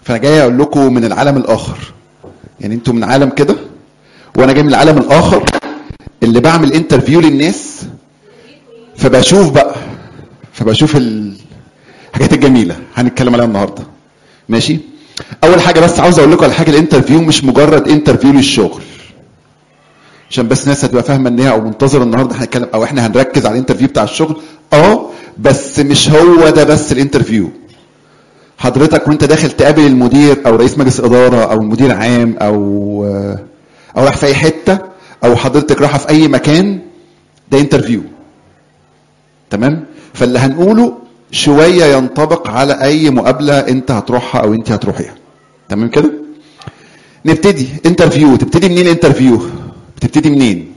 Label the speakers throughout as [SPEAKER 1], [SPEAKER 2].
[SPEAKER 1] فانا جاي اقول لكم من العالم الاخر يعني انتوا من عالم كده وانا جاي من العالم الاخر اللي بعمل انترفيو للناس فبشوف بقى فبشوف الحاجات الجميله هنتكلم عليها النهارده ماشي اول حاجه بس عاوز اقول لكم على حاجه الانترفيو مش مجرد انترفيو للشغل عشان بس الناس هتبقى فاهمه ان هي او منتظره النهارده هنتكلم او احنا هنركز على الانترفيو بتاع الشغل اه بس مش هو ده بس الانترفيو حضرتك وانت داخل تقابل المدير او رئيس مجلس اداره او مدير عام او او رايح في اي حته او حضرتك رايحه في اي مكان ده انترفيو تمام فاللي هنقوله شويه ينطبق على اي مقابله انت هتروحها او انت هتروحيها تمام كده نبتدي انترفيو تبتدي منين الانترفيو بتبتدي منين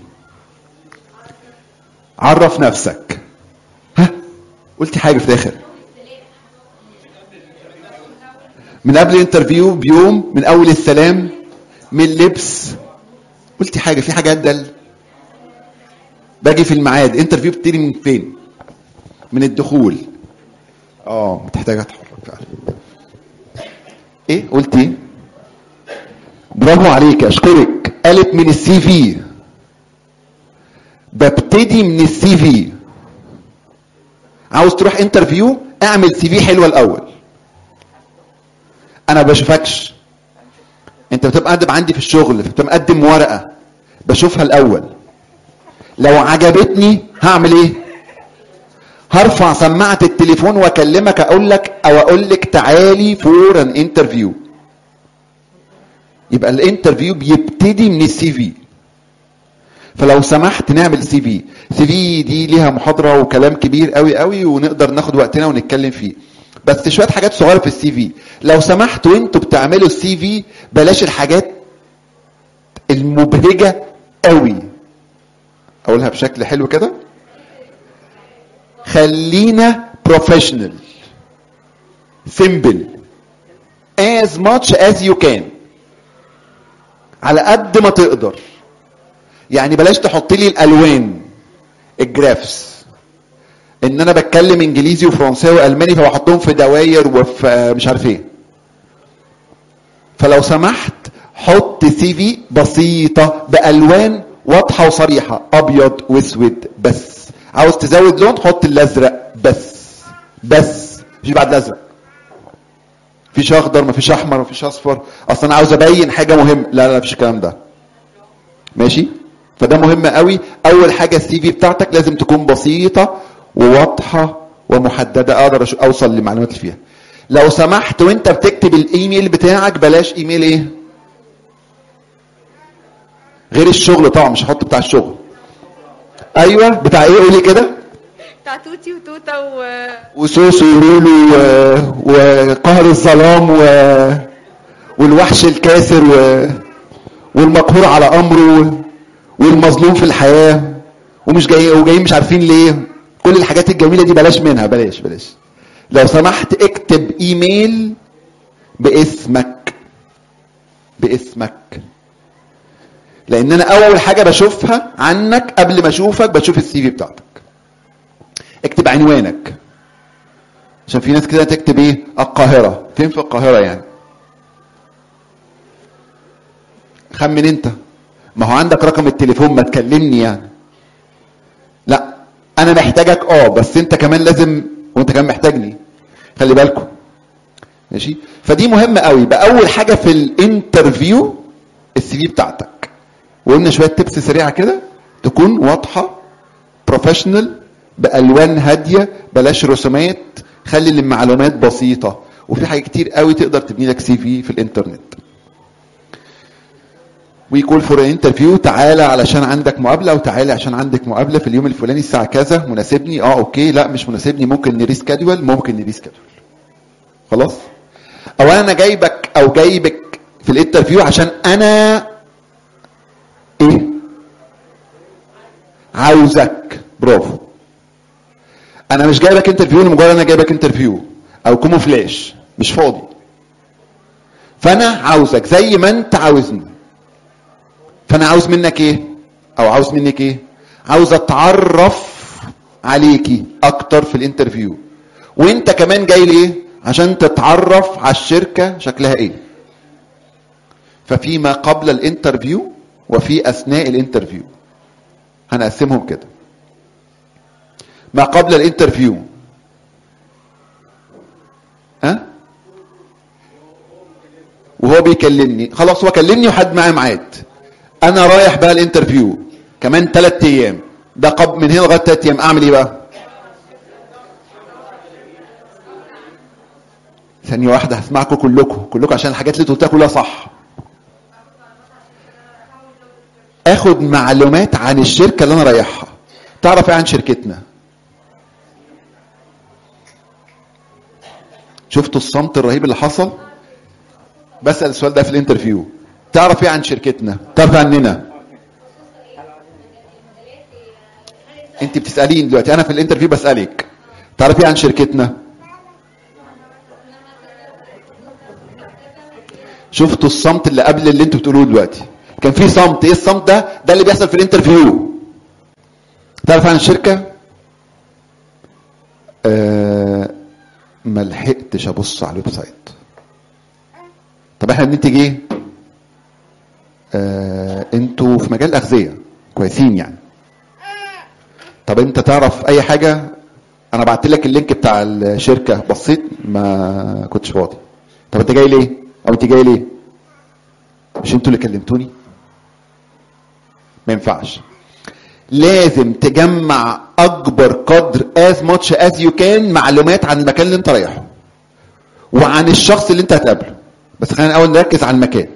[SPEAKER 1] عرف نفسك ها قلتي حاجه في الاخر من قبل الانترفيو بيوم من اول السلام من اللبس قلتي حاجه في حاجه دل باجي في الميعاد انترفيو بتبتدي من فين من الدخول اه محتاجه اتحرك فعلا ايه قلت ايه برافو عليك اشكرك قالت من السي في ببتدي من السي في عاوز تروح انترفيو اعمل سي في حلوه الاول انا ما بشوفكش انت بتبقى مقدم عندي في الشغل بتبقى مقدم ورقه بشوفها الاول لو عجبتني هعمل ايه هرفع سماعه التليفون واكلمك اقول لك او اقول لك تعالي فور ان انترفيو يبقى الانترفيو بيبتدي من السي في فلو سمحت نعمل سي في سي في دي ليها محاضره وكلام كبير قوي قوي ونقدر ناخد وقتنا ونتكلم فيه بس شويه حاجات صغيره في السي في لو سمحت وانتوا بتعملوا السي في بلاش الحاجات المبهجه قوي اقولها بشكل حلو كده خلينا بروفيشنال سيمبل as much as you can على قد ما تقدر يعني بلاش تحط لي الالوان الجرافس ان انا بتكلم انجليزي وفرنساوي والماني فبحطهم في دواير وفي مش عارف ايه فلو سمحت حط سي في بسيطه بالوان واضحه وصريحه ابيض واسود بس عاوز تزود لون حط الازرق بس بس مش بعد الازرق مفيش اخضر مفيش احمر مفيش اصفر اصلا انا عاوز ابين حاجه مهمه لا لا مفيش الكلام ده ماشي فده مهم قوي اول حاجه السي في بتاعتك لازم تكون بسيطه وواضحه ومحدده اقدر اوصل للمعلومات اللي فيها لو سمحت وانت بتكتب الايميل بتاعك بلاش ايميل ايه غير الشغل طبعا مش هحط بتاع الشغل ايوه بتاع ايه قولي كده
[SPEAKER 2] بتاع توتي وتوتا و
[SPEAKER 1] وسوس ولولو و... وقهر الظلام و... والوحش الكاسر و... والمقهور على امره والمظلوم في الحياه ومش جاي وجايين مش عارفين ليه كل الحاجات الجميله دي بلاش منها بلاش بلاش لو سمحت اكتب ايميل باسمك باسمك لان انا اول حاجه بشوفها عنك قبل ما اشوفك بشوف السي في بتاعتك اكتب عنوانك عشان في ناس كده تكتب ايه القاهره فين في القاهره يعني خمن انت ما هو عندك رقم التليفون ما تكلمني يعني لا انا محتاجك اه بس انت كمان لازم وانت كمان محتاجني خلي بالكم ماشي فدي مهمه قوي بقى اول حاجه في الانترفيو السي في بتاعتك وقلنا شويه تبس سريعه كده تكون واضحه بروفيشنال بالوان هاديه بلاش رسومات خلي المعلومات بسيطه وفي حاجات كتير قوي تقدر تبني لك سي في في الانترنت ويكول فور انترفيو تعالى علشان عندك مقابله او تعالى عشان عندك مقابله في اليوم الفلاني الساعه كذا مناسبني اه اوكي لا مش مناسبني ممكن نريسكادول ممكن نريسكادول خلاص او انا جايبك او جايبك في الانترفيو عشان انا ايه عاوزك برافو انا مش جايبك انترفيو لمجرد انا جايبك انترفيو او كوموفلاش مش فاضي فانا عاوزك زي ما انت عاوزني فانا عاوز منك ايه او عاوز منك ايه عاوز اتعرف عليكي اكتر في الانترفيو وانت كمان جاي ليه عشان تتعرف على الشركه شكلها ايه ففي ما قبل الانترفيو وفي اثناء الانترفيو هنقسمهم كده ما قبل الانترفيو ها أه؟ وهو بيكلمني خلاص هو كلمني وحد معاه ميعاد انا رايح بقى الانترفيو كمان ثلاث ايام ده قبل من هنا لغايه ثلاث ايام اعمل ايه بقى ثانيه واحده هسمعكم كلكم كلكم عشان الحاجات اللي قلتها كلها صح اخد معلومات عن الشركه اللي انا رايحها تعرف ايه عن شركتنا شفتوا الصمت الرهيب اللي حصل بسال السؤال ده في الانترفيو تعرف ايه عن شركتنا تعرف عننا انت بتساليني دلوقتي انا في الانترفيو بسالك تعرف ايه عن شركتنا شفتوا الصمت اللي قبل اللي انتوا بتقولوه دلوقتي كان في صمت ايه الصمت ده ده اللي بيحصل في الانترفيو تعرف عن الشركه آه ما لحقتش ابص على الويب سايت طب احنا بننتج ايه آه انتوا في مجال الاغذيه كويسين يعني طب انت تعرف اي حاجه انا بعت لك اللينك بتاع الشركه بصيت ما كنتش فاضي طب انت جاي ليه او انت جاي ليه مش انتوا اللي كلمتوني ما ينفعش لازم تجمع اكبر قدر as much as you can معلومات عن المكان اللي انت رايحه وعن الشخص اللي انت هتقابله بس خلينا الاول نركز على المكان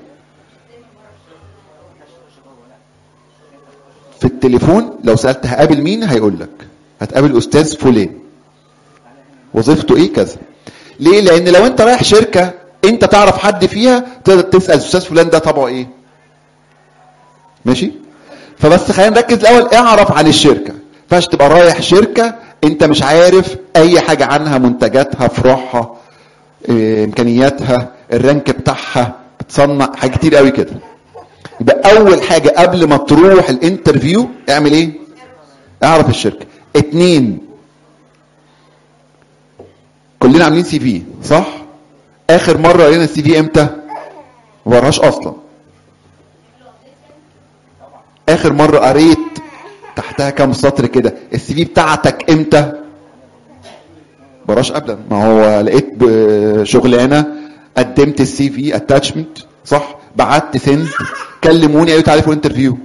[SPEAKER 1] في التليفون لو سالت هقابل مين هيقول لك هتقابل استاذ فلان وظيفته ايه كذا ليه لان لو انت رايح شركه انت تعرف حد فيها تقدر تسال استاذ فلان ده طبعه ايه ماشي فبس خلينا نركز الاول اعرف عن الشركه فاش تبقى رايح شركه انت مش عارف اي حاجه عنها منتجاتها فروعها إيه، امكانياتها الرانك بتاعها بتصنع حاجات كتير قوي كده يبقى اول حاجه قبل ما تروح الانترفيو اعمل ايه اعرف الشركه اتنين كلنا عاملين سي في صح اخر مره قرينا السي في امتى ما وراهاش اصلا اخر مره قريت تحتها كام سطر كده السي في بتاعتك امتى براش ابدا ما هو لقيت شغلانه قدمت السي في اتاتشمنت صح بعت سند كلموني قالوا تعالى في انترفيو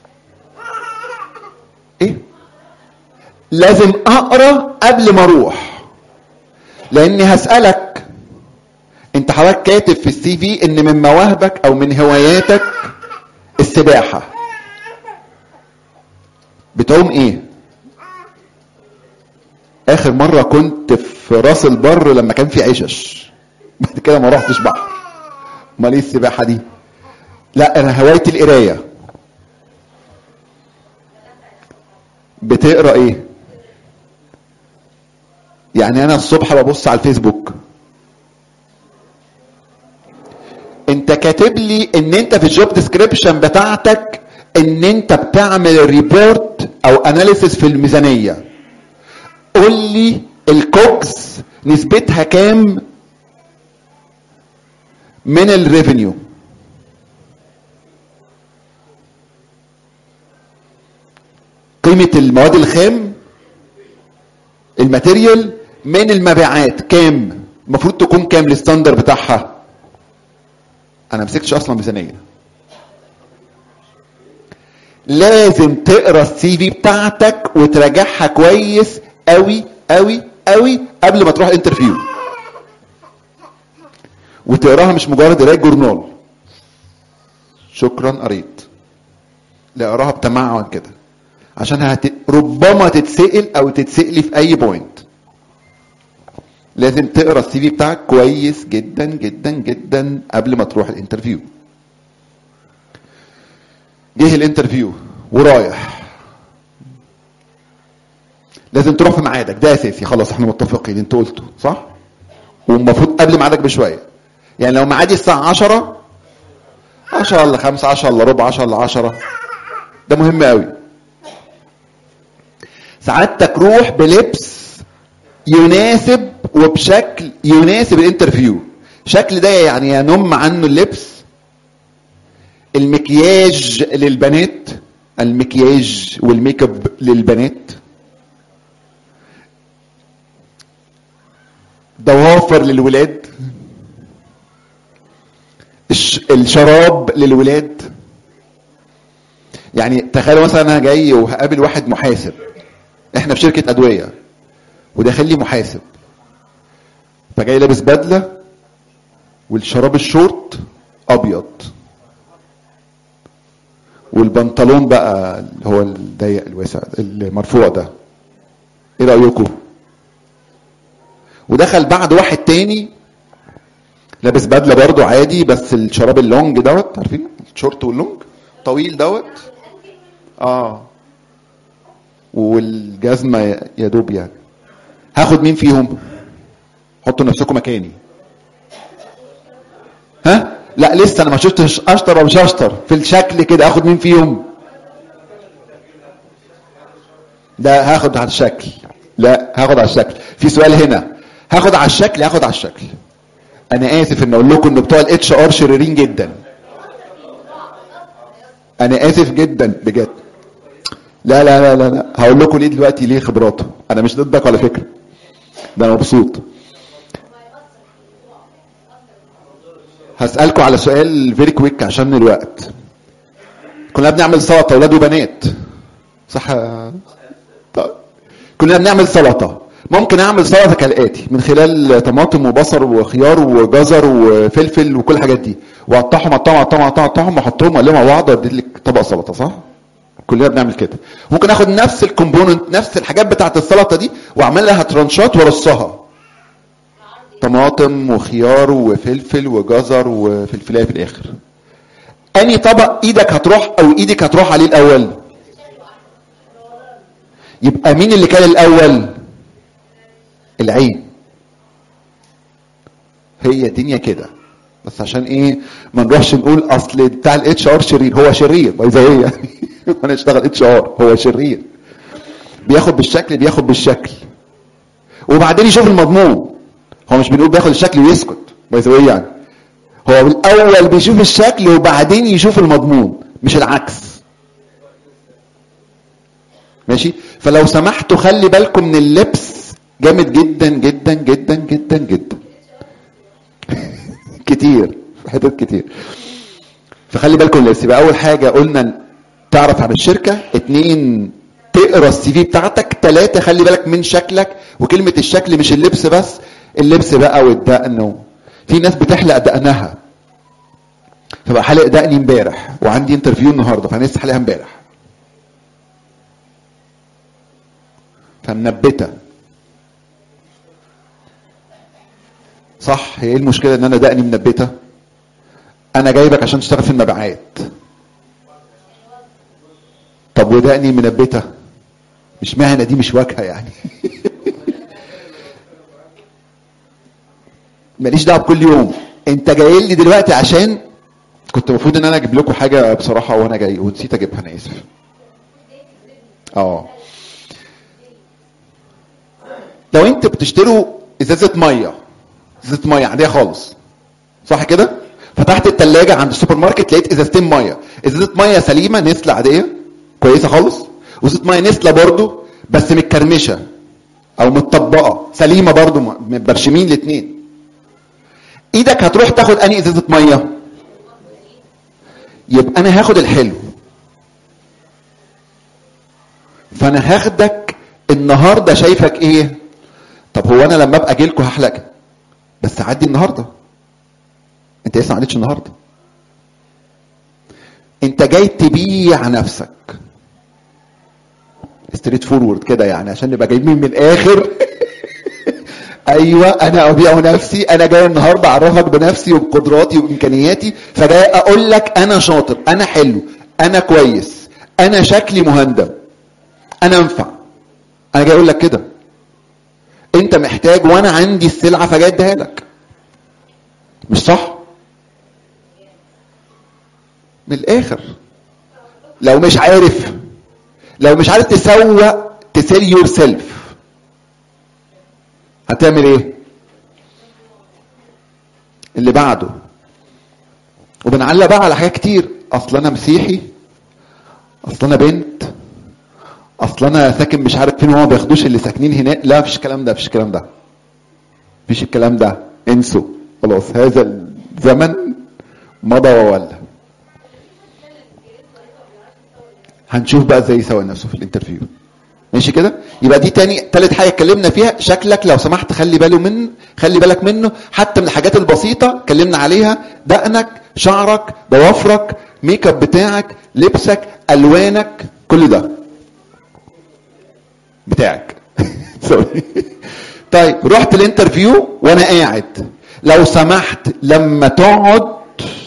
[SPEAKER 1] ايه لازم اقرا قبل ما اروح لاني هسالك انت حضرتك كاتب في السي في ان من مواهبك او من هواياتك السباحه بتعوم ايه اخر مره كنت في راس البر لما كان في عشش بعد كده ما رحتش بحر امال ايه السباحه دي لا انا هوايتي القرايه بتقرا ايه يعني انا الصبح ببص على الفيسبوك انت كاتب لي ان انت في الجوب ديسكريبشن بتاعتك ان انت بتعمل ريبورت او اناليسيس في الميزانيه قول لي الكوكس نسبتها كام من الريفينيو قيمة المواد الخام الماتيريال من المبيعات كام المفروض تكون كام الستاندر بتاعها انا مسكتش اصلا ميزانيه لازم تقرا السي في بتاعتك وتراجعها كويس قوي قوي قوي قبل ما تروح الانترفيو وتقراها مش مجرد قرايه جورنال شكرا قريت لا اقراها بتمعن كده عشان هت... ربما تتسال او تتسالي في اي بوينت لازم تقرا السي في بتاعك كويس جدا جدا جدا قبل ما تروح الانترفيو جه الانترفيو ورايح لازم تروح في ميعادك ده اساسي خلاص احنا متفقين انت قلته صح والمفروض قبل ميعادك بشويه يعني لو ميعادي الساعه 10 10 الا 5 10 الا ربع 10 الا 10 ده مهم قوي سعادتك روح بلبس يناسب وبشكل يناسب الانترفيو شكل ده يعني ينم عنه اللبس المكياج للبنات المكياج والميك اب للبنات ضوافر للولاد الش- الشراب للولاد يعني تخيلوا مثلا انا جاي وهقابل واحد محاسب احنا في شركه ادويه وداخل لي محاسب فجاي لابس بدله والشراب الشورت ابيض والبنطلون بقى اللي هو الضيق الواسع المرفوع ده ايه رايكم ودخل بعد واحد تاني لابس بدله برضو عادي بس الشراب اللونج دوت عارفين الشورت واللونج طويل دوت اه والجزمه يا دوب يعني هاخد مين فيهم حطوا نفسكم مكاني ها لا لسه انا ما شفتش اشطر ولا مش اشطر في الشكل كده اخد مين فيهم ده هاخد على الشكل لا هاخد على الشكل في سؤال هنا هاخد على الشكل هاخد على الشكل انا اسف ان اقول لكم ان بتوع الاتش ار شريرين جدا انا اسف جدا بجد لا لا لا لا, لا. هقول لكم ليه دلوقتي ليه خبراته انا مش ضدك على فكره ده انا مبسوط هسألكم على سؤال فيري كويك عشان الوقت كلنا بنعمل سلطة أولاد وبنات صح طيب. كلنا بنعمل سلطة ممكن أعمل سلطة كالآتي من خلال طماطم وبصل وخيار وجزر وفلفل وكل الحاجات دي وأقطعهم أقطعهم أقطعهم أقطعهم أقطعهم وأحطهم وأقلبهم مع بعض وأدي لك طبق سلطة صح؟ كلنا بنعمل كده ممكن اخد نفس الكومبوننت نفس الحاجات بتاعت السلطه دي واعمل لها ترانشات وارصها طماطم وخيار وفلفل وجزر وفلفلايه في الاخر اني طبق ايدك هتروح او ايدك هتروح عليه الاول يبقى مين اللي كان الاول العين هي الدنيا كده بس عشان ايه ما نروحش نقول اصل بتاع الاتش ار شرير هو شرير باي ذا يعني انا اشتغل اتش ار هو شرير بياخد بالشكل بياخد بالشكل وبعدين يشوف المضمون هو مش بنقول بياخد الشكل ويسكت باي ذا يعني هو الاول بيشوف الشكل وبعدين يشوف المضمون مش العكس ماشي فلو سمحتوا خلي بالكم من اللبس جامد جدا جدا جدا جدا جدا كتير في حتت كتير فخلي بالكم من اللبس يبقى اول حاجه قلنا تعرف عن الشركه اتنين تقرا السي في بتاعتك ثلاثه خلي بالك من شكلك وكلمه الشكل مش اللبس بس اللبس بقى والدقن و... في ناس بتحلق دقنها فبقى حلق دقني امبارح وعندي انترفيو النهارده فانا لسه حلقها امبارح فمنبته صح هي ايه المشكله ان انا دقني منبته انا جايبك عشان تشتغل في المبيعات طب ودقني منبته مش مهنه دي مش واجهه يعني ماليش دعوه بكل يوم انت جاي لي دلوقتي عشان كنت المفروض ان انا اجيب لكم حاجه بصراحه وانا جاي ونسيت اجيبها انا اسف اه لو انت بتشتروا ازازه ميه ازازه ميه عاديه خالص صح كده فتحت التلاجة عند السوبر ماركت لقيت ازازتين ميه ازازه ميه سليمه نسله عاديه كويسه خالص وازازه ميه نسله برضو بس متكرمشه او متطبقه سليمه برضو متبرشمين الاثنين ايدك هتروح تاخد انهي ازازه ميه يبقى انا هاخد الحلو فانا هاخدك النهارده شايفك ايه طب هو انا لما ابقى اجي لكم هحلق بس عدي النهارده انت لسه ما عدتش النهارده انت جاي تبيع نفسك ستريت فورورد كده يعني عشان نبقى جايبين من الاخر ايوه انا ابيع نفسي انا جاي النهارده اعرفك بنفسي وبقدراتي وامكانياتي فجاي اقول لك انا شاطر انا حلو انا كويس انا شكلي مهندم انا انفع انا جاي اقول لك كده انت محتاج وانا عندي السلعه فجاي اديها لك مش صح من الاخر لو مش عارف لو مش عارف تسوق تسيل يور سيلف هتعمل ايه اللي بعده وبنعلق بقى على حاجات كتير اصل انا مسيحي اصل انا بنت اصل انا ساكن مش عارف فين وهو ما بياخدوش اللي ساكنين هناك لا مفيش الكلام ده مفيش الكلام ده مفيش الكلام ده انسوا خلاص هذا الزمن مضى وولى هنشوف بقى ازاي يسوي نفسه في الانترفيو ماشي كده يبقى دي تاني تالت حاجه اتكلمنا فيها شكلك لو سمحت خلي باله من خلي بالك منه حتى من الحاجات البسيطه اتكلمنا عليها دقنك شعرك ضوافرك ميك اب بتاعك لبسك الوانك كل ده بتاعك سوري طيب رحت الانترفيو وانا قاعد لو سمحت لما تقعد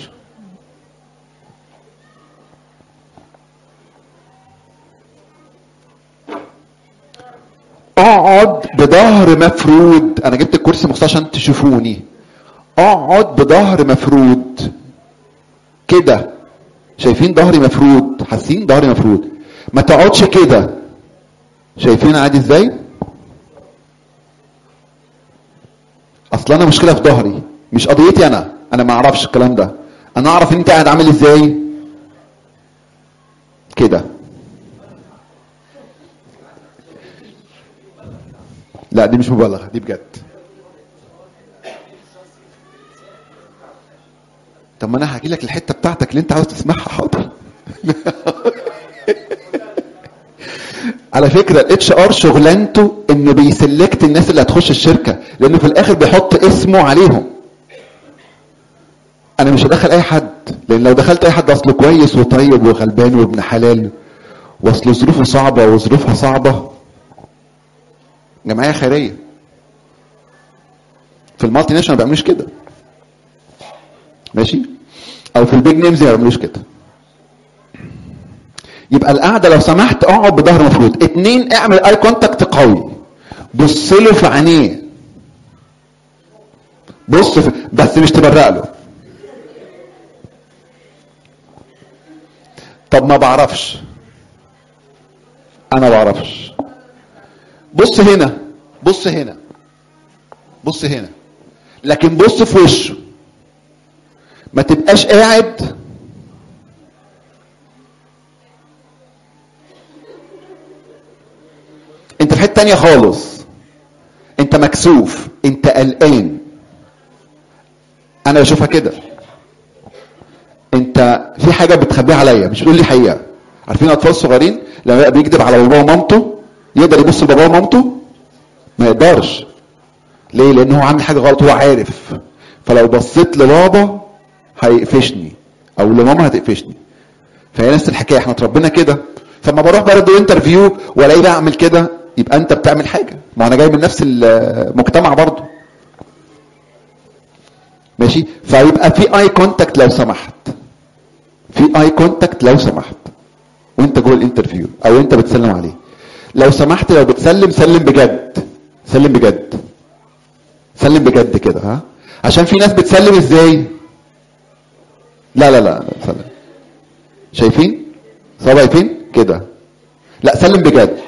[SPEAKER 1] اقعد بظهر مفرود انا جبت الكرسي مخصوص عشان تشوفوني اقعد بظهر مفرود كده شايفين ظهري مفرود حاسين ظهري مفرود ما تقعدش كده شايفين عادي ازاي اصل انا مشكله في ظهري مش قضيتي انا انا ما اعرفش الكلام ده انا اعرف انت قاعد عامل ازاي كده لا دي مش مبالغه دي بجد طب ما انا هحكي لك الحته بتاعتك اللي انت عاوز تسمعها حاضر على فكره الاتش ار شغلانته انه بيسلكت الناس اللي هتخش الشركه لانه في الاخر بيحط اسمه عليهم انا مش هدخل اي حد لان لو دخلت اي حد اصله كويس وطيب وغلبان وابن حلال واصله ظروفه صعبه وظروفها صعبه جمعيه خيريه في المالتي ناشونال ما بيعملوش كده ماشي او في البيج نيمز ما بيعملوش كده يبقى القعده لو سمحت اقعد بظهر مفروض اتنين اعمل اي كونتاكت قوي بص له في عينيه بص في بس مش تبرق له طب ما بعرفش انا بعرفش بص هنا بص هنا بص هنا لكن بص في وشه ما تبقاش قاعد انت في حته تانية خالص انت مكسوف انت قلقان انا بشوفها كده انت في حاجه بتخبيها عليا مش بتقول لي حقيقه عارفين الاطفال الصغيرين لما يبقى بيكذب على باباه ومامته يقدر يبص لباباه ومامته ما يقدرش ليه لان هو عامل حاجه غلط هو عارف فلو بصيت لبابا هيقفشني او لماما هتقفشني فهي نفس الحكايه احنا اتربينا كده فما بروح برضه انترفيو والاقي بعمل كده يبقى انت بتعمل حاجه ما انا جاي من نفس المجتمع برضه ماشي فيبقى في اي كونتاكت لو سمحت في اي كونتاكت لو سمحت وانت جوه الانترفيو او انت بتسلم عليه لو سمحت لو بتسلم سلم بجد سلم بجد سلم بجد كده ها عشان في ناس بتسلم ازاي لا لا لا, لا سلم شايفين صوابعي فين كده لا سلم بجد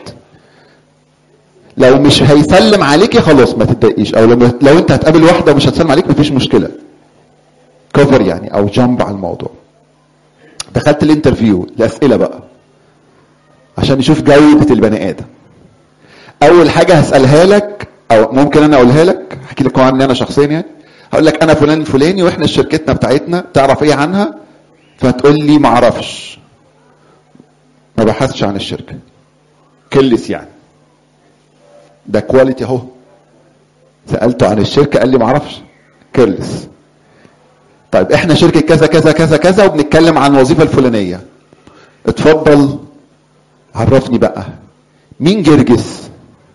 [SPEAKER 1] لو مش هيسلم عليكي خلاص ما تتضايقيش او لو, لو انت هتقابل واحده ومش هتسلم عليك مفيش مشكله كفر يعني او جنب على الموضوع دخلت الانترفيو الاسئله بقى عشان نشوف جوده البني ادم اول حاجه هسالها لك او ممكن انا اقولها لك احكي لك عني انا شخصيا يعني هقول لك انا فلان الفلاني واحنا شركتنا بتاعتنا تعرف ايه عنها فتقول لي ما اعرفش ما بحثش عن الشركه كلس يعني ده كواليتي اهو سالته عن الشركه قال لي ما اعرفش كيرلس طيب احنا شركه كذا كذا كذا كذا وبنتكلم عن الوظيفه الفلانيه اتفضل عرفني بقى مين جرجس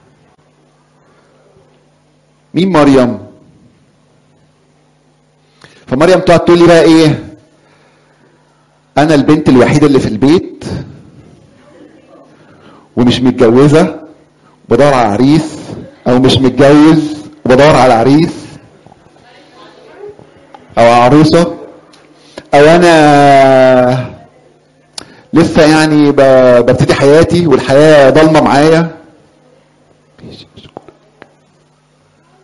[SPEAKER 1] مين مريم فمريم تقعد تقول لي بقى ايه انا البنت الوحيده اللي في البيت ومش متجوزه بدور على عريس او مش متجوز وبدور على عريس او عروسه او انا لسه يعني ببتدي حياتي والحياه ضلمه معايا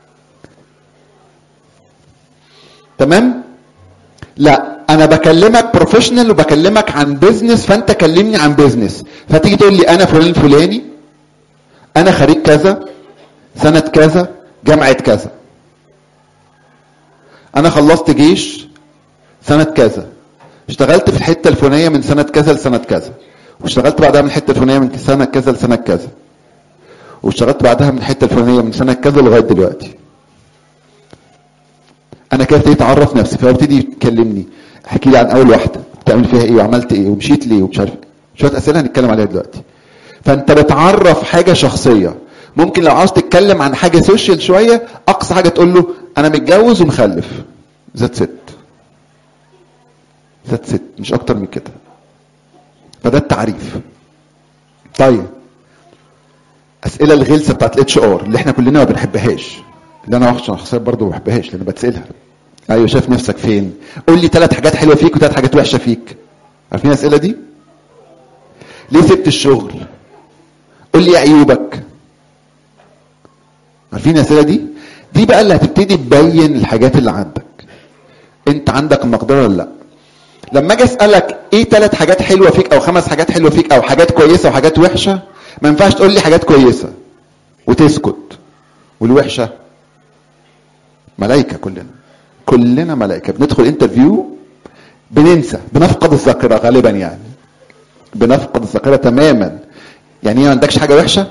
[SPEAKER 1] لا انا بكلمك بروفيشنال وبكلمك عن بيزنس فانت كلمني عن بيزنس فتيجي تقول لي انا فلان الفلاني انا خريج كذا سنه كذا جامعه كذا انا خلصت جيش سنه كذا اشتغلت في الحته الفلانيه من سنه كذا لسنه كذا واشتغلت بعدها من الحته الفلانيه من سنه كذا لسنه كذا واشتغلت بعدها من الحته الفلانيه من سنه كذا لغايه دلوقتي انا كده ابتديت اعرف نفسي فابتدي يكلمني احكي لي عن اول واحده بتعمل فيها ايه وعملت ايه ومشيت ليه ومش عارف إيه. شويه اسئله هنتكلم عليها دلوقتي فانت بتعرف حاجه شخصيه ممكن لو عاوز تتكلم عن حاجه سوشيال شويه اقصى حاجه تقول له انا متجوز ومخلف ذات ست ذات ست مش اكتر من كده فده التعريف طيب اسئله الغلسه بتاعت الاتش ار اللي احنا كلنا ما بنحبهاش اللي انا واحد شخصيا برضه ما بحبهاش لان بتسالها ايوه شايف نفسك فين قول لي ثلاث حاجات حلوه فيك وثلاث حاجات وحشه فيك عارفين الاسئله دي ليه سبت الشغل قول لي ايه عيوبك عارفين الاسئله دي دي بقى اللي هتبتدي تبين الحاجات اللي عندك انت عندك المقدره ولا لا لما اجي اسالك ايه ثلاث حاجات حلوه فيك او خمس حاجات حلوه فيك او حاجات كويسه وحاجات وحشه ما ينفعش تقول لي حاجات كويسه وتسكت والوحشه ملائكه كلنا كلنا ملائكه بندخل انترفيو بننسى بنفقد الذاكره غالبا يعني بنفقد الذاكره تماما يعني ايه ما عندكش حاجه وحشه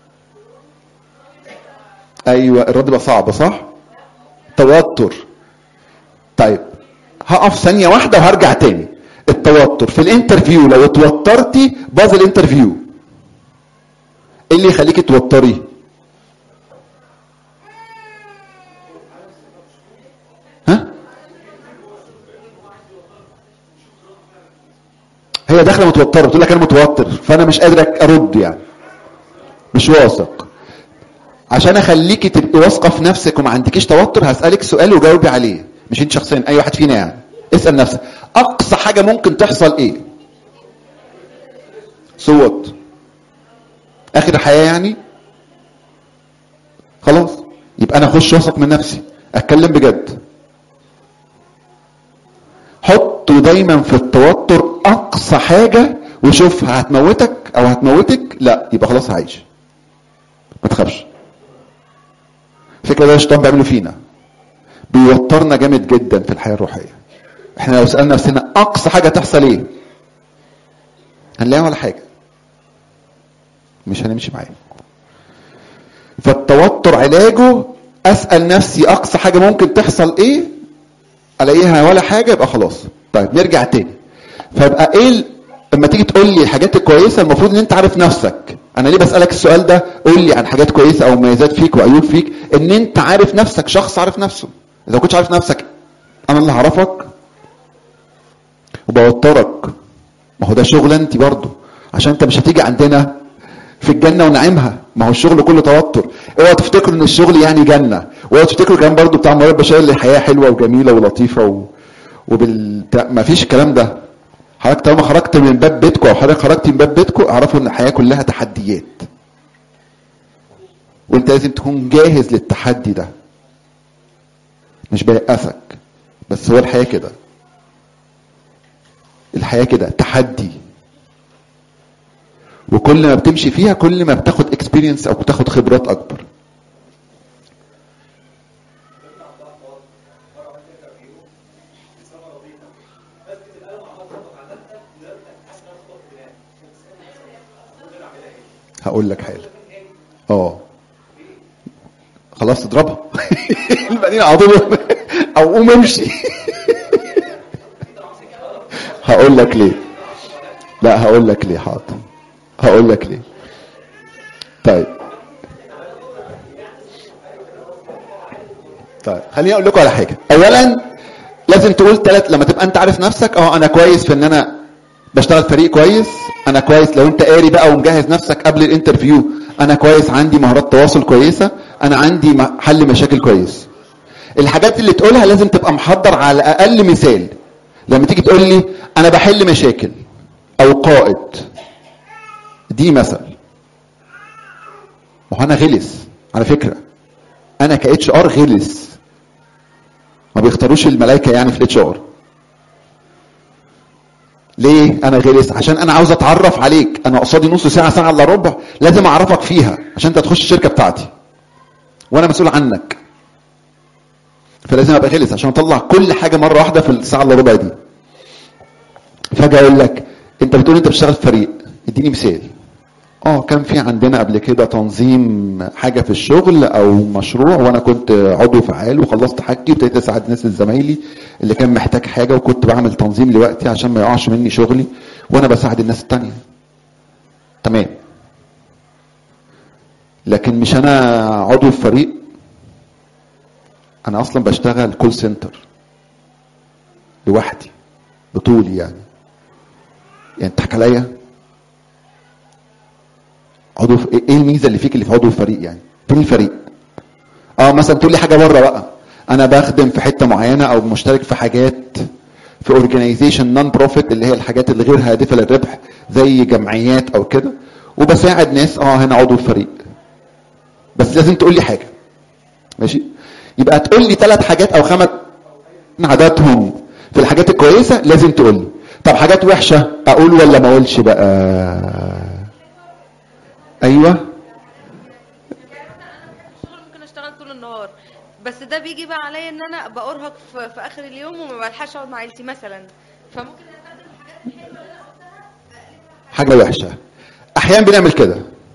[SPEAKER 1] ايوه الرد بقى صعب صح توتر طيب هقف ثانيه واحده وهرجع تاني التوتر في الانترفيو لو اتوترتي باظ الانترفيو ايه اللي يخليكي توتري ها هي داخله متوتره بتقول لك انا متوتر فانا مش قادر ارد يعني مش واثق عشان اخليكي تبقي واثقه في نفسك وما عندكيش توتر هسالك سؤال وجاوبي عليه مش انت شخصيا اي واحد فينا يعني اسال نفسك اقصى حاجه ممكن تحصل ايه صوت اخر الحياه يعني خلاص يبقى انا اخش واثق من نفسي اتكلم بجد حطوا دايما في التوتر اقصى حاجه وشوفها هتموتك او هتموتك لا يبقى خلاص هعيش ما تخافش الفكره ده الشيطان بيعمله فينا بيوترنا جامد جدا في الحياه الروحيه احنا لو سالنا نفسنا اقصى حاجه تحصل ايه هنلاقيها ولا حاجه مش هنمشي معاه فالتوتر علاجه اسال نفسي اقصى حاجه ممكن تحصل ايه الاقيها ولا حاجه يبقى خلاص طيب نرجع تاني فيبقى ايه ال- لما تيجي تقول لي الحاجات الكويسه المفروض ان انت عارف نفسك انا ليه بسالك السؤال ده قول لي عن حاجات كويسه او مميزات فيك وعيوب فيك ان انت عارف نفسك شخص عارف نفسه اذا ما كنتش عارف نفسك انا اللي هعرفك وبوترك ما هو ده شغل انت برضه عشان انت مش هتيجي عندنا في الجنه ونعيمها ما هو الشغل كله توتر اوعوا تفتكروا ان الشغل يعني جنه اوعوا تفتكروا كمان برضه بتاع الموارد البشريه اللي الحياه حلوه وجميله ولطيفه و... وبال ما فيش الكلام ده حضرتك طالما خرجت من باب بيتكم او حضرتك خرجت من باب بيتكم اعرفوا ان الحياه كلها تحديات وانت لازم تكون جاهز للتحدي ده مش بيأسك بس هو الحياه كده الحياه كده تحدي وكل ما بتمشي فيها كل ما بتاخد اكسبيرينس او بتاخد خبرات اكبر هقول لك حاجه اه خلاص تضربها البنين على طول او قوم امشي هقول لك ليه لا هقول لك ليه حاضر هقول لك ليه طيب طيب خليني اقول لكم على حاجه اولا لازم تقول ثلاث لما تبقى انت عارف نفسك اه انا كويس في ان انا بشتغل فريق كويس انا كويس لو انت قاري بقى ومجهز نفسك قبل الانترفيو انا كويس عندي مهارات تواصل كويسه انا عندي م- حل مشاكل كويس الحاجات اللي تقولها لازم تبقى محضر على الاقل مثال لما تيجي تقول لي انا بحل مشاكل او قائد دي مثل ما هو انا غلس على فكره انا كاتش ار غلس ما بيختاروش الملائكه يعني في الاتش ار ليه انا غلس عشان انا عاوز اتعرف عليك انا قصادي نص ساعه ساعه الا ربع لازم اعرفك فيها عشان انت تخش الشركه بتاعتي وانا مسؤول عنك فلازم ابقى غلس عشان اطلع كل حاجه مره واحده في الساعه الا ربع دي فجاه اقول لك انت بتقول انت بتشتغل في فريق اديني مثال اه كان في عندنا قبل كده تنظيم حاجه في الشغل او مشروع وانا كنت عضو فعال وخلصت حاجتي وابتديت اساعد ناس زمايلي اللي كان محتاج حاجه وكنت بعمل تنظيم لوقتي عشان ما يقعش مني شغلي وانا بساعد الناس التانية تمام لكن مش انا عضو في فريق انا اصلا بشتغل كول سنتر لوحدي بطولي يعني يعني تضحك عليا عضو في ايه الميزه اللي فيك اللي في عضو الفريق يعني فين الفريق اه مثلا تقول لي حاجه بره بقى انا بخدم في حته معينه او مشترك في حاجات في اورجانيزيشن نون بروفيت اللي هي الحاجات اللي غير هادفه للربح زي جمعيات او كده وبساعد ناس اه هنا عضو الفريق بس لازم تقول لي حاجه ماشي يبقى تقول لي ثلاث حاجات او خمس عاداتهم في الحاجات الكويسه لازم تقول لي طب حاجات وحشه اقول ولا ما اقولش بقى ايوه
[SPEAKER 2] الشغل ممكن اشتغل طول النهار بس ده بيجي بقى عليا ان انا ابقى ارهق في, في اخر اليوم وما بلحقش اقعد مع عيلتي مثلا فممكن استخدم الحاجات الحلوه اللي انا قلتها
[SPEAKER 1] حاجه وحشه احيانا بنعمل كده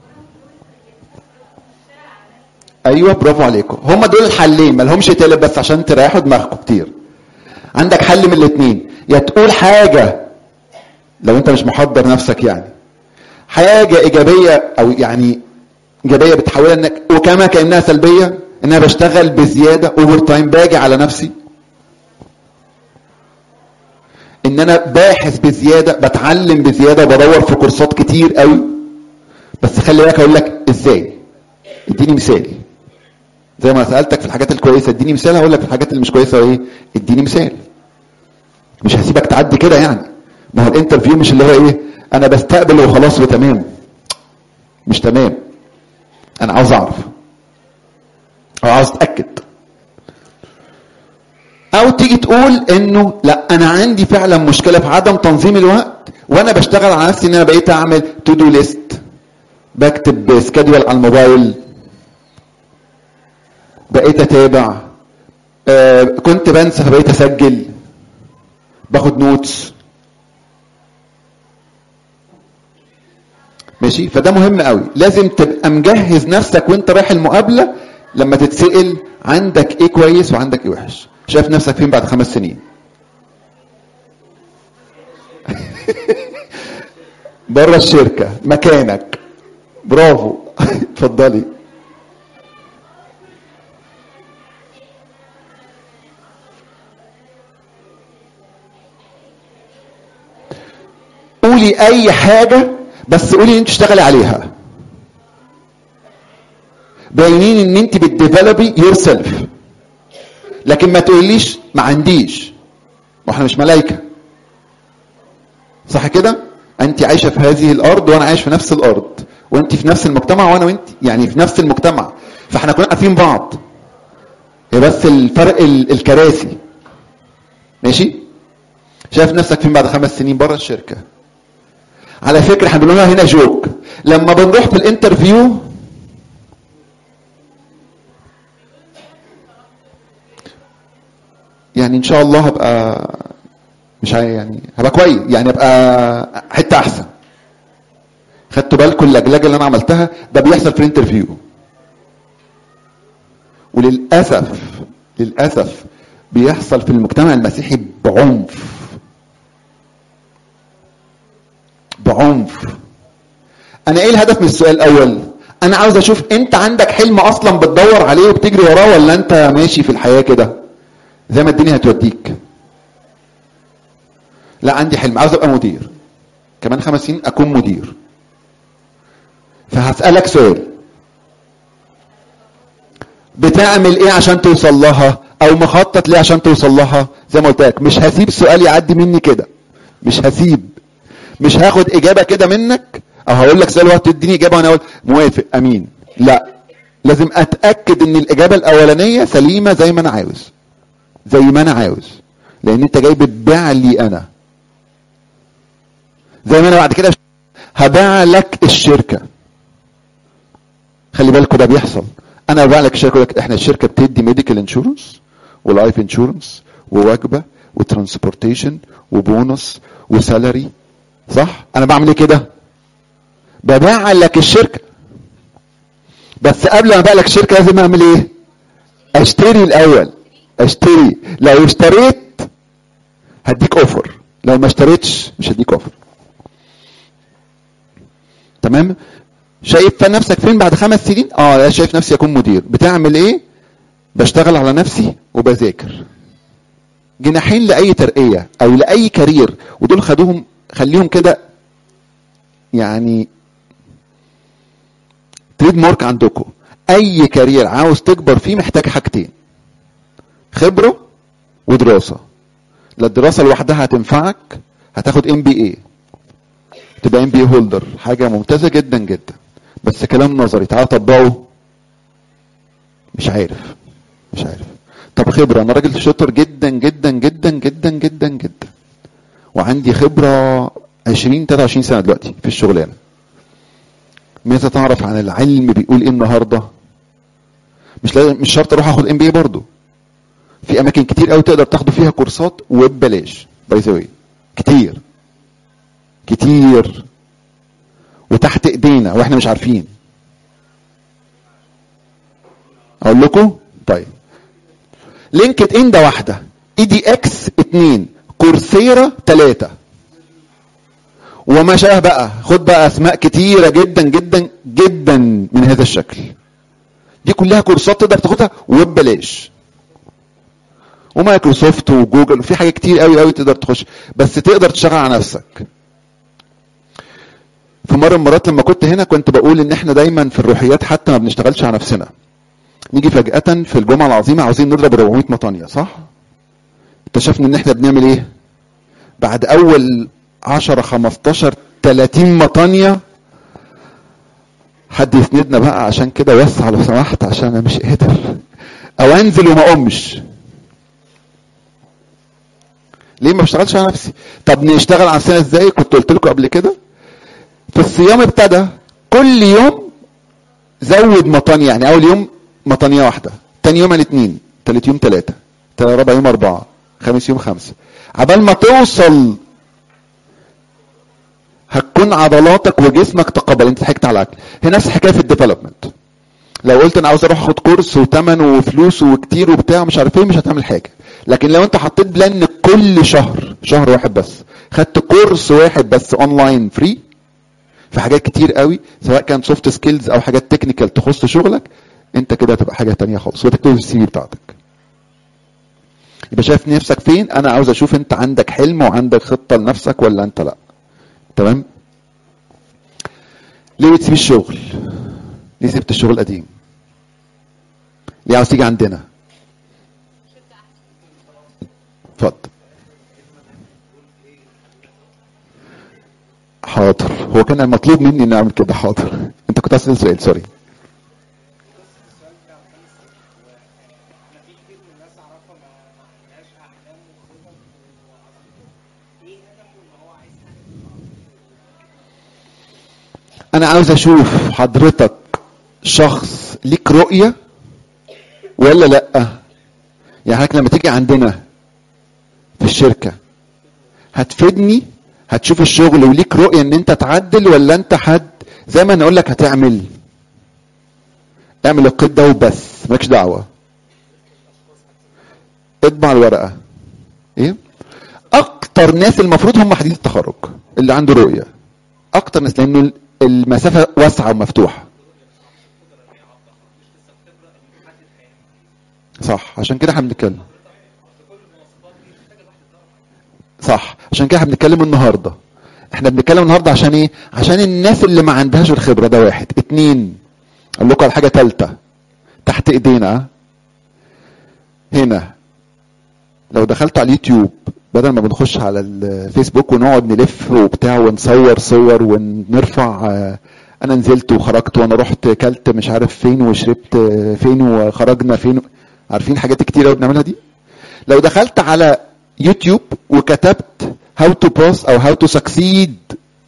[SPEAKER 1] ايوه برافو عليكم هم دول الحلين ما لهمش تالت بس عشان تريحوا دماغكم كتير عندك حل من الاثنين يا تقول حاجه لو انت مش محضر نفسك يعني حاجه ايجابيه او يعني ايجابيه بتحولها انك وكما كانها سلبيه ان انا بشتغل بزياده اوفر تايم باجي على نفسي ان انا باحث بزياده بتعلم بزياده بدور في كورسات كتير قوي بس خلي بالك اقول لك ازاي اديني مثال زي ما سالتك في الحاجات الكويسه اديني مثال هقول لك في الحاجات اللي مش كويسه ايه اديني مثال مش هسيبك تعدي كده يعني ما هو الانترفيو مش اللي هو ايه انا بستقبل وخلاص وتمام مش تمام انا عاوز اعرف او عاوز اتاكد او تيجي تقول انه لا انا عندي فعلا مشكله في عدم تنظيم الوقت وانا بشتغل على نفسي ان انا بقيت اعمل تو دو ليست بكتب سكادول على الموبايل بقيت اتابع آه كنت بنسى فبقيت اسجل باخد نوتس ماشي فده مهم قوي لازم تبقى مجهز نفسك وانت رايح المقابله لما تتسال عندك ايه كويس وعندك ايه وحش شايف نفسك فين بعد خمس سنين بره الشركه مكانك برافو اتفضلي قولي اي حاجه بس قولي ان انت تشتغلي عليها باينين ان انت بتديفلوبي يور سيلف لكن ما تقوليش ما عنديش ما احنا مش ملائكه صح كده انت عايشه في هذه الارض وانا عايش في نفس الارض وانت في نفس المجتمع وانا وانت يعني في نفس المجتمع فاحنا كلنا عارفين بعض هي بس الفرق ال- الكراسي ماشي شايف نفسك فين بعد خمس سنين بره الشركه على فكره احنا بنقولها هنا جوك لما بنروح في الانترفيو يعني ان شاء الله هبقى مش عاي- يعني هبقى كويس يعني هبقى حته احسن خدتوا بالكم اللجلجه اللي انا عملتها ده بيحصل في الانترفيو وللاسف للاسف بيحصل في المجتمع المسيحي بعنف بعنف انا ايه الهدف من السؤال الاول انا عاوز اشوف انت عندك حلم اصلا بتدور عليه وبتجري وراه ولا انت ماشي في الحياه كده زي ما الدنيا هتوديك لا عندي حلم عاوز ابقى مدير كمان خمس سنين اكون مدير فهسالك سؤال بتعمل ايه عشان توصل لها او مخطط ليه عشان توصل لها زي ما قلت لك مش هسيب سؤال يعدي مني كده مش هسيب مش هاخد اجابه كده منك او هقول لك سؤال وهتديني اجابه وانا اقول موافق امين لا لازم اتاكد ان الاجابه الاولانيه سليمه زي ما انا عاوز زي ما انا عاوز لان انت جاي بتبيع لي انا زي ما انا بعد كده هبيع لك الشركه خلي بالكوا ده بيحصل انا ببيع لك الشركه لك احنا الشركه بتدي ميديكال انشورنس ولايف انشورنس ووجبه وترانسبورتيشن وبونص وسالري صح انا بعمل ايه كده ببيع لك الشركه بس قبل ما ابيع لك الشركه لازم اعمل ايه اشتري الاول اشتري لو اشتريت هديك اوفر لو ما اشتريتش مش هديك اوفر تمام شايف نفسك فين بعد خمس سنين اه لا شايف نفسي اكون مدير بتعمل ايه بشتغل على نفسي وبذاكر جناحين لاي ترقيه او لاي كارير ودول خدوهم خليهم كده يعني تريد مارك عندكم اي كارير عاوز تكبر فيه محتاج حاجتين خبره ودراسه لا الدراسه لوحدها هتنفعك هتاخد ام بي اي تبقى ام بي هولدر حاجه ممتازه جدا جدا بس كلام نظري تعال طبقه مش عارف مش عارف طب خبره انا راجل شاطر جدا جدا جدا جدا جدا جدا وعندي خبره 20 23 سنه دلوقتي في الشغلانه ماذا تعرف عن العلم بيقول ايه النهارده مش لازم مش شرط اروح اخد ام بي برضه في اماكن كتير قوي تقدر تاخدوا فيها كورسات وببلاش باي ذا واي كتير كتير وتحت ايدينا واحنا مش عارفين اقول لكم طيب لينكد ان ده واحده اي دي اكس اتنين كورسيرا تلاتة وما شابه بقى خد بقى اسماء كتيره جدا جدا جدا من هذا الشكل دي كلها كورسات تقدر تاخدها وببلاش ومايكروسوفت وجوجل وفي حاجات كتير قوي قوي تقدر تخش بس تقدر تشتغل على نفسك في مره من المرات لما كنت هنا كنت بقول ان احنا دايما في الروحيات حتى ما بنشتغلش على نفسنا نيجي فجأة في الجمعة العظيمة عاوزين نضرب 400 مطانية صح؟ اكتشفنا ان احنا بنعمل ايه؟ بعد اول 10 15 30 مطانية حد يسندنا بقى عشان كده وسع لو سمحت عشان انا مش قادر او انزل وما اقومش ليه ما بشتغلش على نفسي طب نشتغل على نفسنا ازاي كنت قلت لكم قبل كده في الصيام ابتدى كل يوم زود مطانية يعني اول يوم مطانية واحدة تاني يوم الاثنين تالت يوم ثلاثة تالت رابع يوم اربعة خامس يوم خمسة عبال ما توصل هتكون عضلاتك وجسمك تقبل انت ضحكت على الاكل هي نفس الحكايه في الديفلوبمنت لو قلت انا عاوز اروح اخد كورس وثمن وفلوس وكتير وبتاع مش عارف ايه مش هتعمل حاجه لكن لو انت حطيت بلان كل شهر شهر واحد بس خدت كورس واحد بس اونلاين فري في حاجات كتير قوي سواء كان سوفت سكيلز او حاجات تكنيكال تخص شغلك انت كده هتبقى حاجه تانية خالص وتكتب في السي في بتاعتك يبقى شايف نفسك فين انا عاوز اشوف انت عندك حلم وعندك خطه لنفسك ولا انت لا تمام ليه بتسيب الشغل ليه سبت الشغل القديم ليه عاوز تيجي عندنا اتفضل حاضر هو كان المطلوب مني اني اعمل كده حاضر انت كنت اسال سؤال سوري انا عاوز اشوف حضرتك شخص ليك رؤية ولا لا يعني حضرتك لما تيجي عندنا في الشركة هتفيدني هتشوف الشغل وليك رؤية ان انت تعدل ولا انت حد زي ما انا اقول لك هتعمل اعمل القيد ده وبس مالكش دعوة اطبع الورقة ايه اكتر ناس المفروض هم حديث التخرج اللي عنده رؤية اكتر ناس لانه المسافة واسعة ومفتوحة صح عشان كده احنا بنتكلم صح عشان كده احنا بنتكلم النهارده احنا بنتكلم النهارده عشان ايه عشان الناس اللي ما عندهاش الخبره ده واحد اتنين اقول لكم على حاجه ثالثه تحت ايدينا هنا لو دخلت على اليوتيوب بدل ما بنخش على الفيسبوك ونقعد نلف وبتاع ونصور صور ونرفع انا نزلت وخرجت وانا رحت كلت مش عارف فين وشربت فين وخرجنا فين عارفين حاجات كتير قوي بنعملها دي لو دخلت على يوتيوب وكتبت how to pass او how to succeed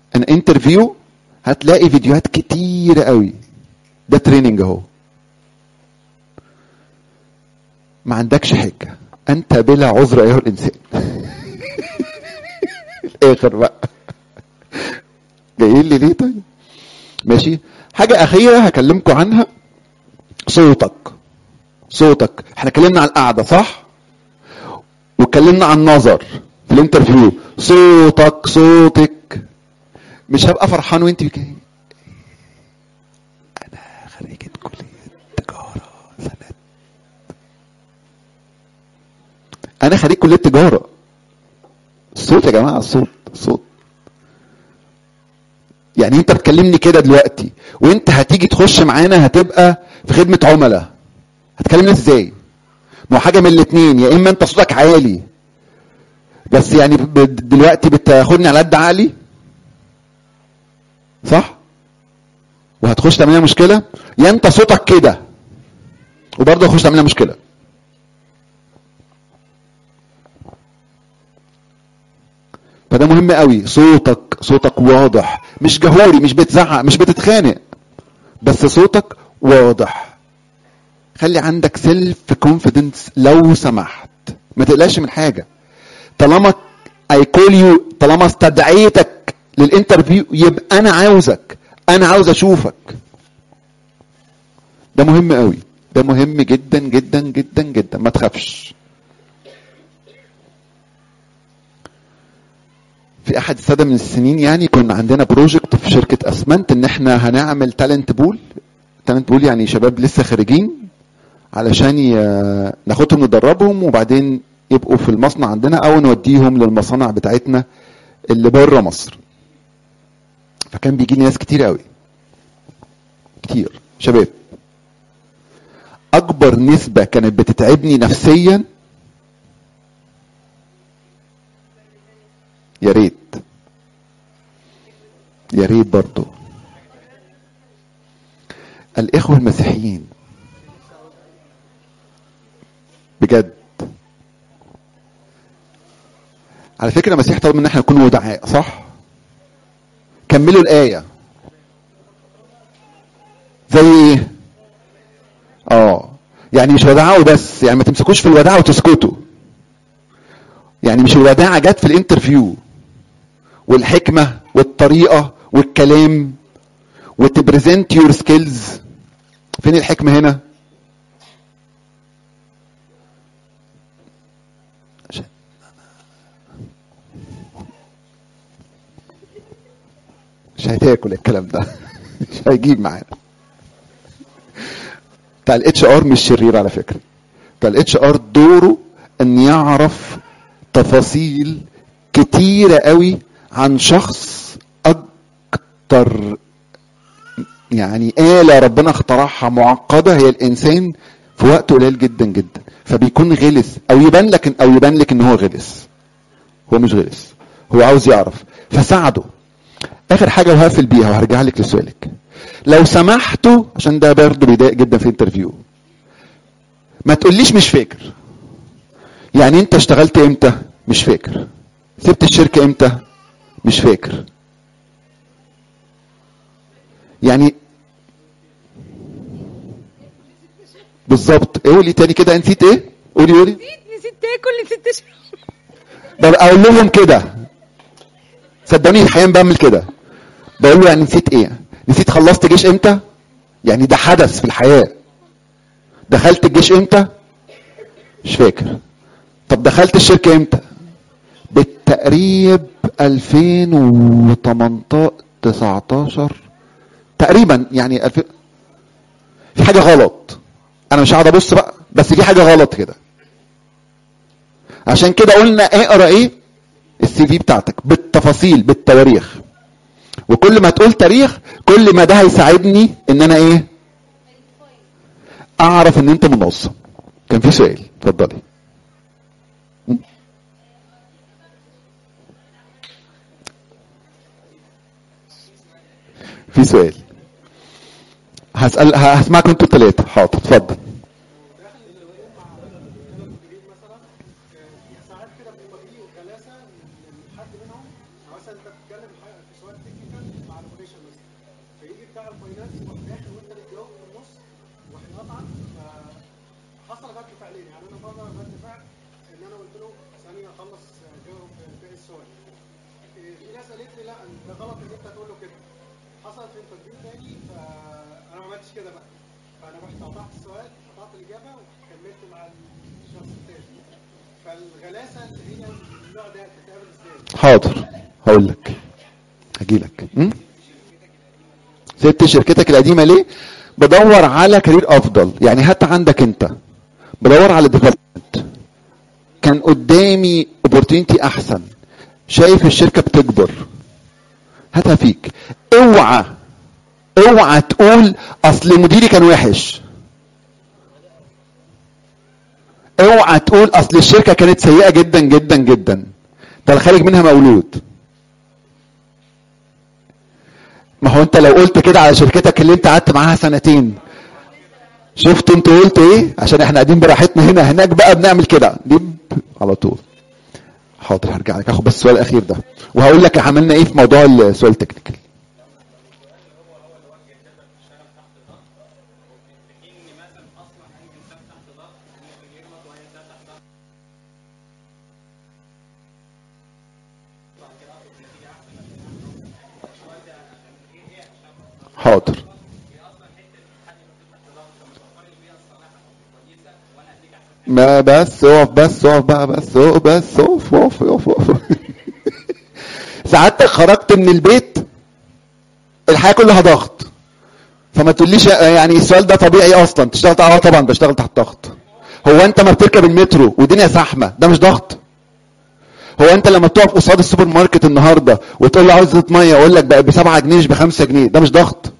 [SPEAKER 1] ان انترفيو هتلاقي فيديوهات كتيرة قوي ده تريننج اهو ما عندكش حجة انت بلا عذر ايها الانسان الاخر بقى جايين لي ليه طيب ماشي حاجة أخيرة هكلمكم عنها صوتك صوتك احنا اتكلمنا عن القعدة صح واتكلمنا عن النظر في الانترفيو صوتك صوتك مش هبقى فرحان وانت بك انا خريجة كلية تجارة سنة انا خريج كلية تجارة الصوت يا جماعة الصوت الصوت يعني انت بتكلمني كده دلوقتي وانت هتيجي تخش معانا هتبقى في خدمة عملاء هتكلمنا ازاي ما هو حاجة من الاتنين يا اما انت صوتك عالي بس يعني ب- دلوقتي بتاخدني على قد عقلي صح وهتخش تعمل لنا مشكلة يا انت صوتك كده وبرضه هتخش تعمل لنا مشكلة فده مهم قوي صوتك صوتك واضح مش جهوري مش بتزعق مش بتتخانق بس صوتك واضح خلي عندك سيلف كونفيدنس لو سمحت ما تقلقش من حاجه طالما اي كول يو طالما استدعيتك للانترفيو يبقى انا عاوزك انا عاوز اشوفك ده مهم قوي ده مهم جدا جدا جدا جدا ما تخافش في احد الساده من السنين يعني كنا عندنا بروجكت في شركه اسمنت ان احنا هنعمل تالنت بول تالنت بول يعني شباب لسه خارجين علشان ي... ناخدهم ندربهم وبعدين يبقوا في المصنع عندنا او نوديهم للمصانع بتاعتنا اللي بره مصر فكان بيجي لي ناس كتير قوي كتير شباب اكبر نسبه كانت بتتعبني نفسيا يا ريت يا ريت برضو الاخوه المسيحيين بجد على فكره المسيح طلب ان احنا نكون ودعاء صح كملوا الايه زي ايه اه يعني مش ودعاء وبس يعني ما تمسكوش في الوداعه وتسكتوا يعني مش الوداعه جت في الانترفيو والحكمه والطريقه والكلام وتبريزنت يور سكيلز فين الحكمه هنا عشان مش هتاكل الكلام ده مش هيجيب معانا بتاع الاتش ار مش شرير على فكره بتاع الاتش ار دوره ان يعرف تفاصيل كتيره قوي عن شخص اكتر يعني آلة ربنا اخترعها معقدة هي الإنسان في وقت قليل جدا جدا فبيكون غلس أو يبان لك أو يبان لك إن هو غلس هو مش غلس هو عاوز يعرف فساعده آخر حاجة وهقفل بيها وهرجع لك لسؤالك لو سمحتوا عشان ده برضه بيضايق جدا في الانترفيو ما تقوليش مش فاكر يعني انت اشتغلت امتى مش فاكر سبت الشركة امتى مش فاكر يعني بالظبط قولي تاني كده نسيت ايه قولي قولي
[SPEAKER 2] نسيت نسيت تاكل نسيت تشرب
[SPEAKER 1] طب اقول لهم كده صدقوني احيانا بعمل كده بقول له يعني نسيت ايه نسيت خلصت جيش امتى يعني ده حدث في الحياه دخلت الجيش امتى مش فاكر طب دخلت الشركه امتى بالتقريب 2018 19 تقريبا يعني 2000 في حاجه غلط انا مش هقعد ابص بقى بس في حاجه غلط كده عشان كده قلنا اقرا ايه السي في بتاعتك بالتفاصيل بالتواريخ وكل ما تقول تاريخ كل ما ده هيساعدني ان انا ايه اعرف ان انت منظم كان في سؤال اتفضلي م? في سؤال هسأل هسمعكم انتوا الثلاثة حاضر اتفضل
[SPEAKER 3] مثلا انت بتتكلم حاجه في سؤال تكنيكال مع الاوبريشن مثلا فيجي بتاع الفاينانس يروح داخل وانت بتجاوب في النص يروح يقطعك فحصل رد فعلين يعني انا مره رد فعل ان انا قلت له ثانيه اخلص جاوب باقي السؤال إيه، في ناس قالت لي لا ده غلط ان انت تقول له كده حصلت في انترفيو تاني فانا ما عملتش كده بقى فانا رحت قطعت السؤال قطعت الاجابه وكملت مع الشخص التاني فالغلاسه اللي هي النوع ده بتتقابل ازاي؟
[SPEAKER 1] حاضر هقول لك هجي لك سبت شركتك القديمه ليه بدور على كارير افضل يعني حتى عندك انت بدور على ديفلوبمنت كان قدامي اوبورتيونيتي احسن شايف الشركه بتكبر هاتها فيك اوعى اوعى تقول اصل مديري كان وحش اوعى تقول اصل الشركه كانت سيئه جدا جدا جدا ده اللي خارج منها مولود ما هو انت لو قلت كده على شركتك اللي انت قعدت معاها سنتين شفتوا انتوا قلتوا ايه عشان احنا قاعدين براحتنا هنا هناك بقى بنعمل كده دب على طول حاضر هرجع لك اخد بس السؤال الاخير ده وهقول لك عملنا ايه في موضوع السؤال التكنيكال حاضر ما بس اقف بس اقف بقى بس اقف بس اقف اقف اقف اقف سعادتك خرجت من البيت الحياه كلها ضغط فما تقوليش يعني السؤال ده طبيعي اصلا تشتغل اه طبعا بشتغل تحت ضغط هو انت ما بتركب المترو والدنيا زحمه ده مش ضغط هو انت لما تقف قصاد السوبر ماركت النهارده وتقول له عاوز ميه يقول لك بقى ب 7 جنيه مش ب 5 جنيه ده مش ضغط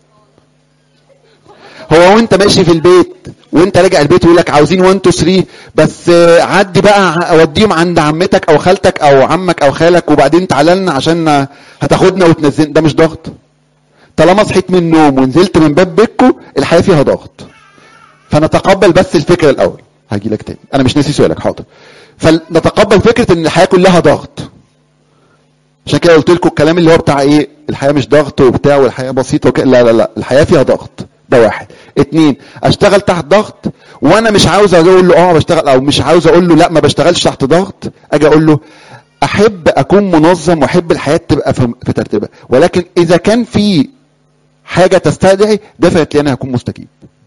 [SPEAKER 1] هو وانت ماشي في البيت وانت راجع البيت يقول لك عاوزين 1 2 3 بس آه، عدي بقى اوديهم عند عمتك او خالتك او عمك او خالك وبعدين تعالى لنا عشان هتاخدنا وتنزلنا ده مش ضغط طالما صحيت من النوم ونزلت من باب بيتكو الحياه فيها ضغط فنتقبل بس الفكره الاول هاجي لك تاني انا مش ناسي سؤالك حاضر فنتقبل فكره ان الحياه كلها ضغط عشان كده قلت لكم الكلام اللي هو بتاع ايه الحياه مش ضغط وبتاع والحياه بسيطه وكده لا لا لا الحياه فيها ضغط ده واحد اتنين اشتغل تحت ضغط وانا مش عاوز اقول له اه بشتغل او مش عاوز اقول له لا ما بشتغلش تحت ضغط اجي اقول له احب اكون منظم واحب الحياه تبقى في في ترتيبها ولكن اذا كان في حاجه تستدعي دفعت انا هكون مستجيب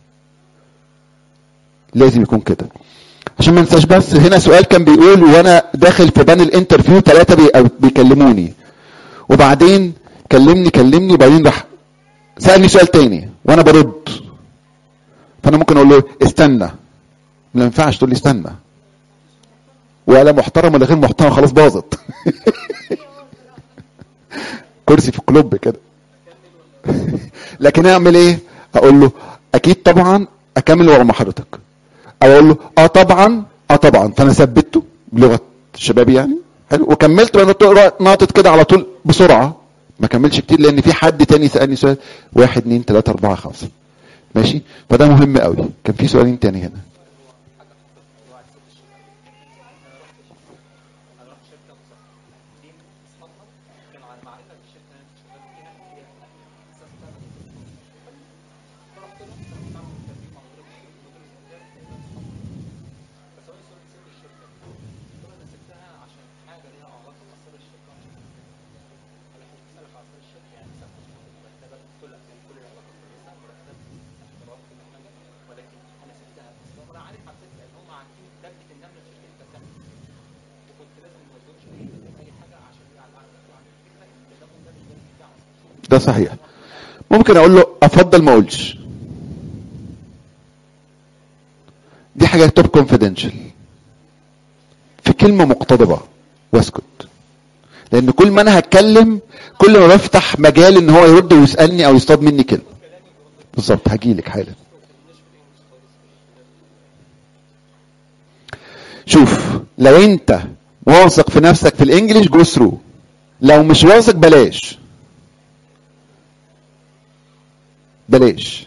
[SPEAKER 1] لازم يكون كده عشان ما انساش بس هنا سؤال كان بيقول وانا داخل في بانل انترفيو ثلاثه بي بيكلموني وبعدين كلمني كلمني وبعدين راح سالني سؤال تاني وانا برد فانا ممكن اقول له استنى ما ينفعش تقول لي استنى ولا محترم ولا غير محترم خلاص باظت كرسي في الكلوب كده لكن اعمل ايه اقول له اكيد طبعا اكمل ورا مع حضرتك او اقول له اه طبعا اه طبعا فانا ثبته بلغه الشباب يعني حلو وكملت وانا ناطط كده على طول بسرعه ما كملش كتير لان في حد تاني سالني سؤال واحد اتنين تلاته اربعه خمسه ماشي فده مهم قوي كان في سؤالين تاني هنا ده صحيح ممكن اقول له افضل ما اقولش دي حاجه توب كونفيدنشال في كلمه مقتضبه واسكت لان كل ما انا هتكلم كل ما بفتح مجال ان هو يرد ويسالني او يصطاد مني كلمه بالظبط هجيلك حالا شوف لو انت واثق في نفسك في الانجليش جو ثرو لو مش واثق بلاش بلاش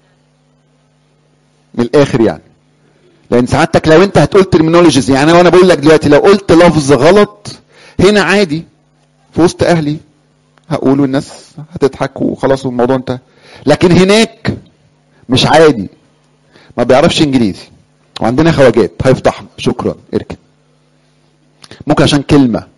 [SPEAKER 1] من الاخر يعني لان سعادتك لو انت هتقول ترمينولوجيز يعني وانا بقول لك دلوقتي لو قلت لفظ غلط هنا عادي في وسط اهلي هقول والناس هتضحك وخلاص والموضوع انتهى لكن هناك مش عادي ما بيعرفش انجليزي وعندنا خواجات هيفضحنا شكرا اركن ممكن عشان كلمه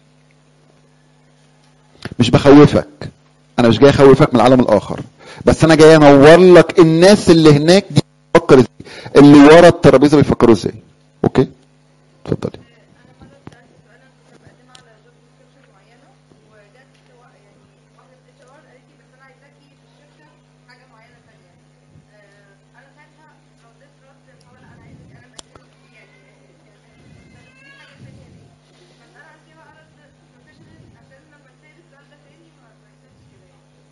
[SPEAKER 1] مش بخوفك انا مش جاي اخوفك من العالم الاخر بس انا جاي انور لك الناس اللي هناك دي بتفكر ازاي اللي ورا الترابيزه بيفكروا ازاي اوكي اتفضلي
[SPEAKER 2] انا مره سالت سؤال انا كنت مقدمه على جوب ديسكربشن معينه وجت وا- يعني واحده اتش ار قالت لي بس انا عايزاكي في الشركه حاجه معينه ثانيه آه، انا ساعتها رديت رد اللي هو لا انا عايزك انا مقدمه يعني في حاجه ثانيه ليه بس انا عندي بقى رد بروفيشنال عشان لما اتسال السؤال ده تاني ما ما يحصلش كده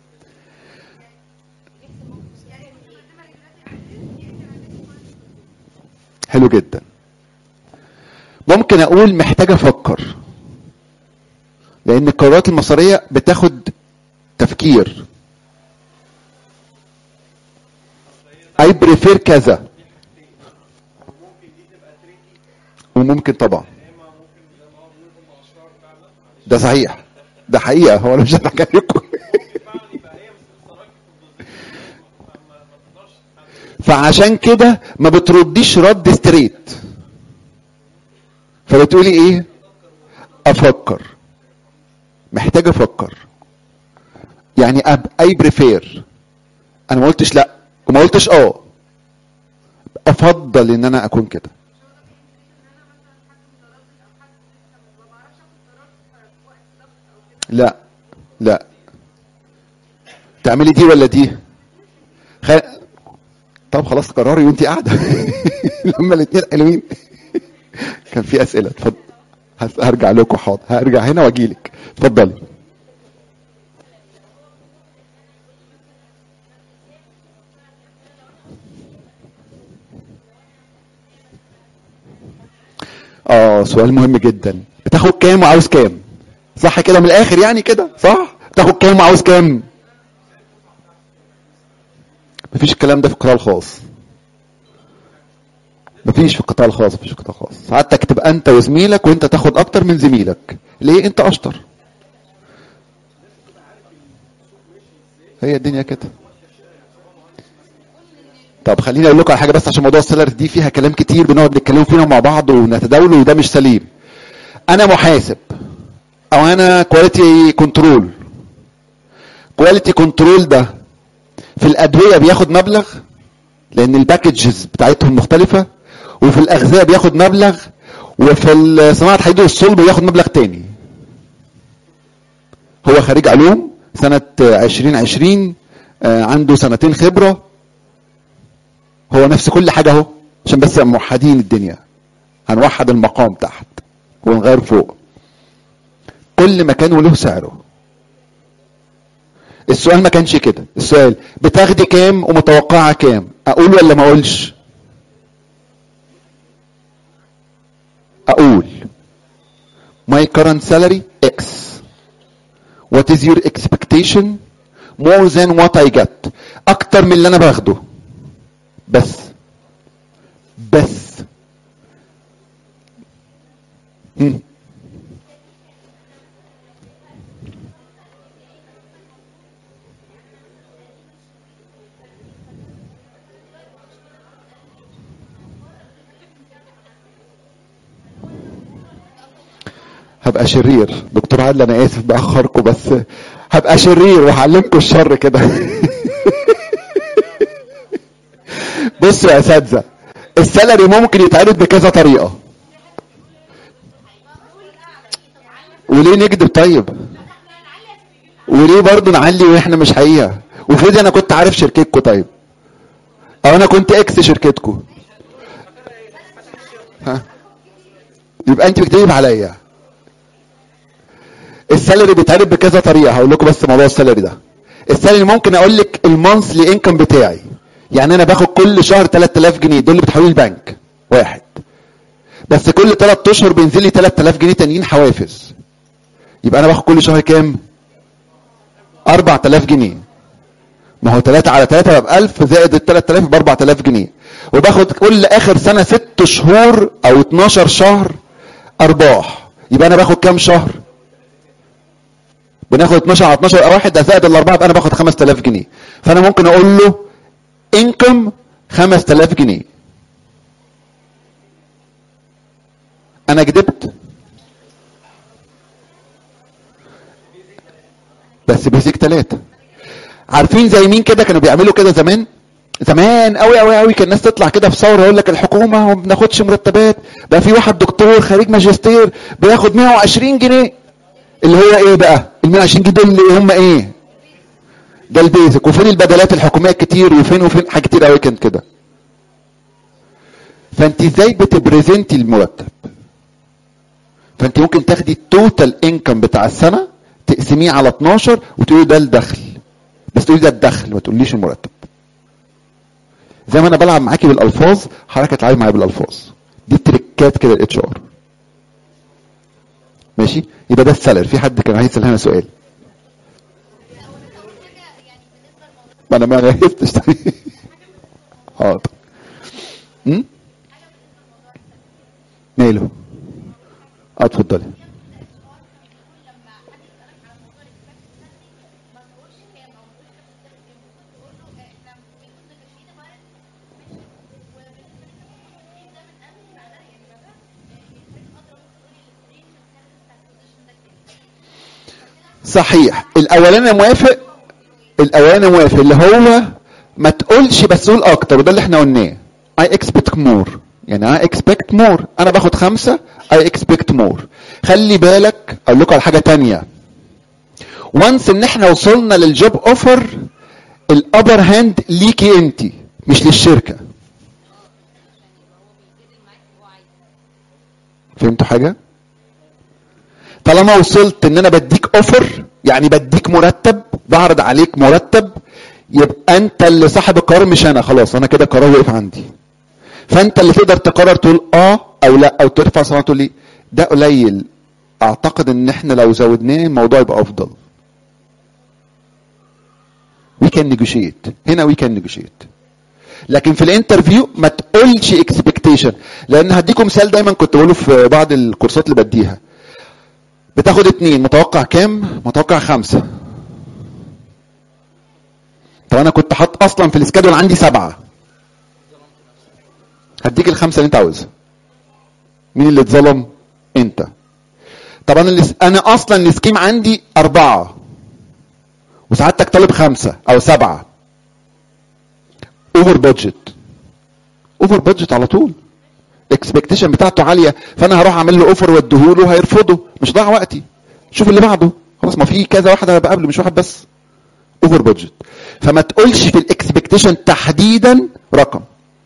[SPEAKER 2] يعني يعني كنت مقدمه دلوقتي على الريسك يعني عندك
[SPEAKER 1] حلو جدا ممكن اقول محتاج افكر لان القرارات المصيريه بتاخد تفكير اي بريفير كذا وممكن طبعا ده صحيح ده حقيقه هو انا مش هضحك عليكم فعشان كده ما بترديش رد ستريت فبتقولي ايه افكر محتاج افكر يعني أب اي بريفير انا ما قلتش لا وما قلتش اه افضل ان انا اكون كده لا لا تعملي دي ولا دي خ... طب خلاص قرري وانت قاعده لما الاثنين حلوين كان في اسئله اتفضل هس- هرجع لكم حاضر هرجع هنا واجي لك اتفضلي اه سؤال مهم جدا بتاخد كام وعاوز كام صح كده من الاخر يعني كده صح بتاخد كام وعاوز كام مفيش الكلام ده في القطاع الخاص مفيش في القطاع الخاص مفيش في القطاع الخاص سعادتك تبقى انت وزميلك وانت تاخد اكتر من زميلك ليه انت اشطر هي الدنيا كده طب خليني اقول لكم على حاجه بس عشان موضوع السيلرز دي فيها كلام كتير بنقعد نتكلم فيها مع بعض ونتداوله وده مش سليم انا محاسب او انا كواليتي كنترول كواليتي كنترول ده في الادويه بياخد مبلغ لان الباكجز بتاعتهم مختلفه وفي الاغذيه بياخد مبلغ وفي صناعه الحديد والصلب بياخد مبلغ تاني هو خريج علوم سنه 2020 آه، عنده سنتين خبره هو نفس كل حاجه اهو عشان بس موحدين الدنيا هنوحد المقام تحت ونغير فوق كل مكان وله سعره السؤال ما كانش كده السؤال بتاخدي كام ومتوقعه كام اقول ولا ما اقولش اقول my current salary x what is your expectation more than what I get اكتر من اللي انا باخده بس بس مم. هبقى شرير دكتور عادل انا اسف باخركم بس هبقى شرير وهعلمكم الشر كده بصوا يا اساتذه السالري ممكن يتعرض بكذا طريقه وليه نكذب طيب وليه برضه نعلي واحنا مش حقيقه وفرض انا كنت عارف شركتكم طيب او انا كنت اكس شركتكم ها يبقى انت بتكذب عليا السالري بيتعرض بكذا طريقه هقول لكم بس موضوع السالري ده السالري ممكن اقول لك المانثلي انكم بتاعي يعني انا باخد كل شهر 3000 جنيه دول اللي بتحولي البنك واحد بس كل 3 اشهر بينزل لي 3000 جنيه تانيين حوافز يبقى انا باخد كل شهر كام 4000 جنيه ما هو 3 على 3 يبقى 1000 زائد ال 3000 يبقى 4000 جنيه وباخد كل اخر سنه 6 شهور او 12 شهر ارباح يبقى انا باخد كام شهر بناخد 12 على 12 يبقى واحد ده زائد الاربعه يبقى انا باخد 5000 جنيه فانا ممكن اقول له انكم 5000 جنيه انا كدبت بس بيزيك ثلاثة عارفين زي مين كده كانوا بيعملوا كده زمان زمان قوي قوي قوي كان الناس تطلع كده في ثوره يقول لك الحكومه ما بناخدش مرتبات بقى في واحد دكتور خريج ماجستير بياخد 120 جنيه اللي هو ايه بقى ال 120 جنيه دول اللي هم ايه ده البيزك وفين البدلات الحكوميه كتير وفين وفين حاجات كتير قوي كانت كده فانت ازاي بتبريزنتي المرتب فانت ممكن تاخدي التوتال انكم بتاع السنه تقسميه على 12 وتقولي ده الدخل بس تقولي ده الدخل ما تقوليش المرتب زي ما انا بلعب معاكي بالالفاظ حضرتك تلعبي معايا بالالفاظ دي تريكات كده الاتش ار ماشي يبقى ده السالري في حد كان عايز يسال هنا سؤال ما انا ما عرفتش حاضر أمم؟ ماله اه اتفضلي صحيح الاولاني موافق الاولاني موافق اللي هو ما تقولش بس قول اكتر وده اللي احنا قلناه I expect more يعني I expect more انا باخد خمسة I expect more خلي بالك اقول لكم على حاجة تانية وانس ان احنا وصلنا للجوب اوفر الابر هاند ليكي انت مش للشركة فهمتوا حاجة؟ طالما وصلت ان انا بديك اوفر يعني بديك مرتب بعرض عليك مرتب يبقى انت اللي صاحب القرار مش انا خلاص انا كده القرار وقف عندي فانت اللي تقدر تقرر تقول اه او لا او ترفع صوتك تقول لي ده قليل اعتقد ان احنا لو زودناه الموضوع يبقى افضل وي كان نيجوشيت هنا وي كان نيجوشيت لكن في الانترفيو ما تقولش اكسبكتيشن لان هديكم مثال دايما كنت بقوله في بعض الكورسات اللي بديها بتاخد اتنين متوقع كام متوقع خمسة طب انا كنت حاطط اصلا في الاسكادول عندي سبعة هديك الخمسة اللي انت عاوزها مين اللي اتظلم انت طب انا اللي انا اصلا السكيم عندي اربعة وسعادتك طالب خمسة او سبعة اوفر بادجت اوفر بادجت على طول الاكسبكتيشن بتاعته عاليه فانا هروح اعمل له اوفر واديهوله هيرفضه مش ضاع وقتي شوف اللي بعده خلاص ما في كذا واحد انا بقابله مش واحد بس اوفر بادجت فما تقولش في الاكسبكتيشن تحديدا رقم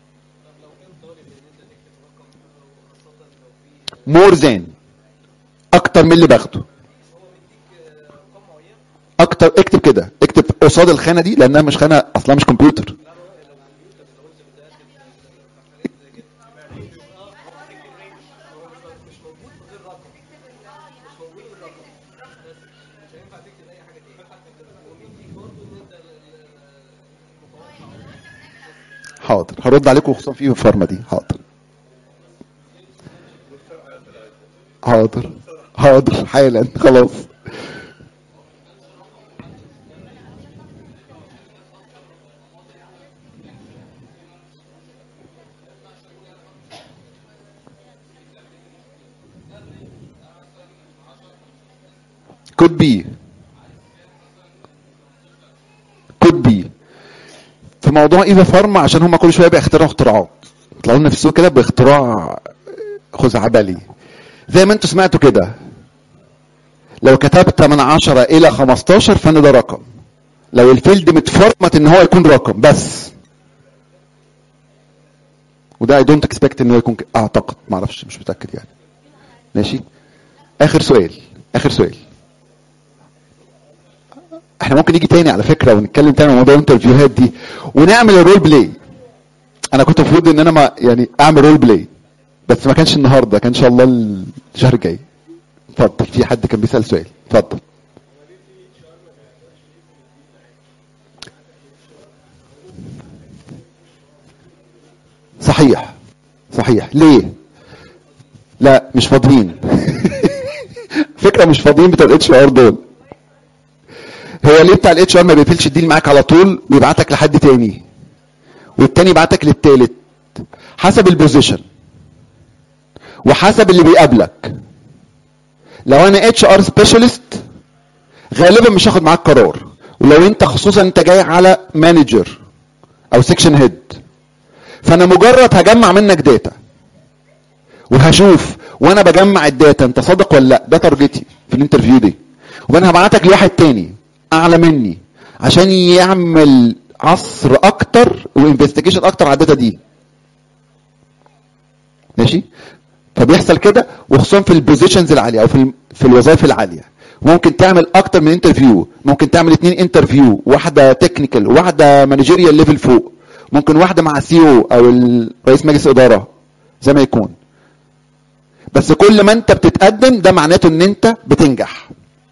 [SPEAKER 1] مور ذان اكتر من اللي باخده اكتر اكتب كده اكتب قصاد الخانه دي لانها مش خانه اصلا مش كمبيوتر حاضر هرد عليكم خصوصا في الفارما دي حاضر حاضر حاضر حالا خلاص could be could be في موضوع ايفا فارما عشان هم كل شويه بيخترعوا اختراعات يطلعوا لنا في السوق كده باختراع خزعبلي زي ما انتوا سمعتوا كده لو كتبت من 10 الى 15 فانا ده رقم لو الفيلد متفرمت ان هو يكون رقم بس وده اي دونت اكسبكت ان هو يكون ك- اعتقد ما اعرفش مش متاكد يعني ماشي اخر سؤال اخر سؤال احنا ممكن نيجي تاني على فكره ونتكلم تاني عن موضوع الانترفيوهات دي ونعمل الرول بلاي انا كنت المفروض ان انا ما يعني اعمل رول بلاي بس ما كانش النهارده كان ان شاء الله الشهر الجاي اتفضل في حد كان بيسال سؤال اتفضل صحيح صحيح ليه لا مش فاضيين فكره مش فاضيين بتوع الاتش ار دول هو ليه بتاع الاتش ار ما بيقفلش الديل معاك على طول بيبعتك لحد تاني والتاني يبعتك للتالت حسب البوزيشن وحسب اللي بيقابلك لو انا اتش ار سبيشالست غالبا مش هاخد معاك قرار ولو انت خصوصا انت جاي على مانجر او سيكشن هيد فانا مجرد هجمع منك داتا وهشوف وانا بجمع الداتا انت صادق ولا لا ده تارجتي في الانترفيو دي وانا هبعتك لواحد تاني اعلى مني عشان يعمل عصر اكتر وانفستيجيشن اكتر على الداتا دي ماشي فبيحصل كده وخصوصا في البوزيشنز العاليه او في ال- في الوظائف العاليه ممكن تعمل اكتر من انترفيو ممكن تعمل اتنين انترفيو واحده تكنيكال وواحده مانجيريال ليفل فوق ممكن واحده مع سي او او ال- رئيس مجلس اداره زي ما يكون بس كل ما انت بتتقدم ده معناته ان انت بتنجح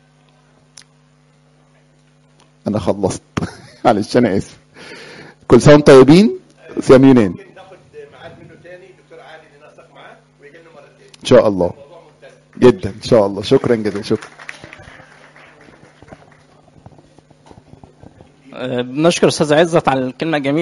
[SPEAKER 1] انا خلصت معلش انا اسف كل سنه وانتم طيبين صيام يونان
[SPEAKER 4] ممكن ناخد ميعاد منه تاني دكتور علي ننسق معاه ويجي لنا مره تاني
[SPEAKER 1] ان شاء الله
[SPEAKER 4] الموضوع ممتاز
[SPEAKER 1] جدا ان شاء الله شكرا جدا شكرا
[SPEAKER 5] آه، بنشكر استاذ عزت على الكلمه الجميله